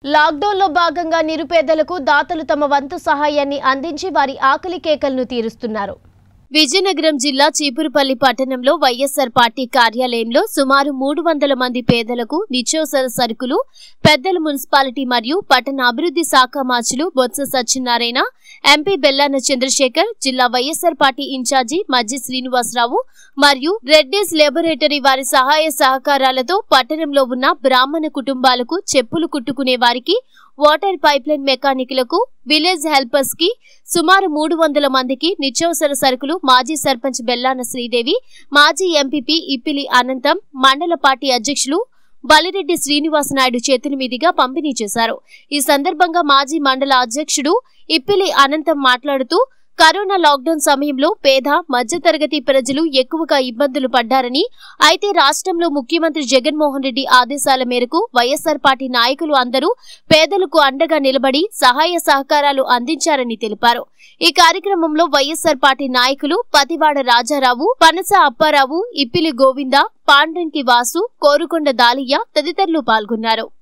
లాక్డౌన్లో భాగంగా నిరుపేదలకు దాతలు తమ వంతు సహాయాన్ని అందించి వారి ఆకలి కేకలను తీరుస్తున్నారు విజయనగరం జిల్లా చీపురుపల్లి పట్టణంలో వైఎస్సార్ పార్టీ కార్యాలయంలో సుమారు మూడు వందల మంది పేదలకు నిత్యావసర సరుకులు పెద్దల మున్సిపాలిటీ మరియు పట్టణ అభివృద్ధి శాఖ మార్చులు బొత్స సత్యనారాయణ ఎంపీ బెల్లాన చంద్రశేఖర్ జిల్లా YSR party incharge Majji Srinivasarao మరియు రెడ్డిస్ లేబొరేటరీ వారి సహాయ సహకారాలతో పట్టణంలో ఉన్న బ్రాహ్మణ కుటుంబాలకు చెప్పులు కుట్టుకునే వారికి వాటర్ పైప్లైన్ మెకానికులకు విలేజ్ హెల్పర్స్ కి సుమారు మూడు వందల మందికి నిత్యావసర సరుకులు మాజీ సర్పంచ్ బెల్లాన శ్రీదేవి మాజీ ఎంపీపీ ఇప్పిలి అనంతం మండల పార్టీ అధ్యక్షులు బలిరెడ్డి శ్రీనివాస నాయుడు చేతుల మీదుగా పంపిణీ చేశారు ఈ సందర్భంగా మాజీ మండల అధ్యక్షుడు ఇప్పిలి అనంతం మాట్లాడుతూ కరోనా లాక్డౌన్ సమయంలో పేద మధ్యతరగతి ప్రజలు ఎక్కువగా ఇబ్బందులు పడ్డారని అయితే రాష్ట్రంలో ముఖ్యమంత్రి జగన్మోహన్ రెడ్డి ఆదేశాల మేరకు వైఎస్సార్ పార్టీ నాయకులు అందరూ పేదలకు అండగా నిలబడి సహాయ సహకారాలు అందించారని తెలిపారు ఈ కార్యక్రమంలో వైఎస్సార్ పార్టీ నాయకులు పతివాడ రాజారావు పనస అప్పారావు ఇప్పిలి గోవింద పాండ్రంకి వాసు కోరుకొండ దాలియ్య తదితరులు పాల్గొన్నారు